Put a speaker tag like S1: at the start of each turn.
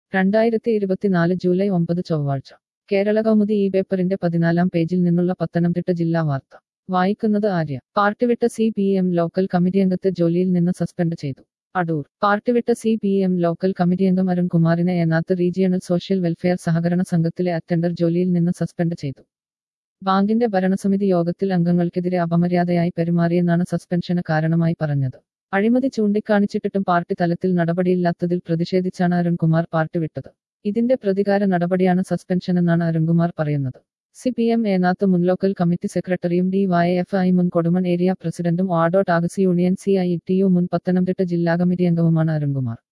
S1: രണ്ടായിരത്തി ഇരുപത്തിനാല് ജൂലൈ ഒമ്പത് ചൊവ്വാഴ്ച കേരള കൗമുദി ഈ പേപ്പറിന്റെ പതിനാലാം പേജിൽ നിന്നുള്ള പത്തനംതിട്ട ജില്ലാ വാർത്ത വായിക്കുന്നത് ആര്യ പാർട്ടി വിട്ട C P M local committee അംഗത്തെ ജോലിയിൽ നിന്ന് സസ്പെൻഡ് ചെയ്തു അടൂർ പാർട്ടി വിട്ട C P M local committee അംഗം അരുൺകുമാറിനെ ഏനാത്ത് റീജിയണൽ സോഷ്യൽ വെൽഫെയർ സഹകരണ സംഘത്തിലെ അറ്റൻഡർ ജോലിയിൽ നിന്ന് സസ്പെൻഡ് ചെയ്തു ബാങ്കിന്റെ ഭരണസമിതി യോഗത്തിൽ അംഗങ്ങൾക്കെതിരെ അപമര്യാദയായി പെരുമാറിയെന്നാണ് സസ്പെൻഷന് കാരണമായി പറഞ്ഞത് അഴിമതി ചൂണ്ടിക്കാണിച്ചിട്ടിട്ടും പാർട്ടി തലത്തിൽ നടപടിയില്ലാത്തതിൽ പ്രതിഷേധിച്ചാണ് അരുൺകുമാർ പാർട്ടി വിട്ടത് ഇതിന്റെ പ്രതികാര നടപടിയാണ് സസ്പെൻഷനെന്നാണ് അരുൺകുമാർ പറയുന്നത് സി പി എം ഏനാത്ത് മുൻ ലോക്കൽ കമ്മിറ്റി സെക്രട്ടറിയും ഡി വൈ എഫ് ഐ മുൻ കൊടുമൺ ഏരിയ പ്രസിഡന്റും auto taxi union C I T U മുൻ പത്തനംതിട്ട ജില്ലാ കമ്മിറ്റി അംഗവുമാണ് അരുൺകുമാർ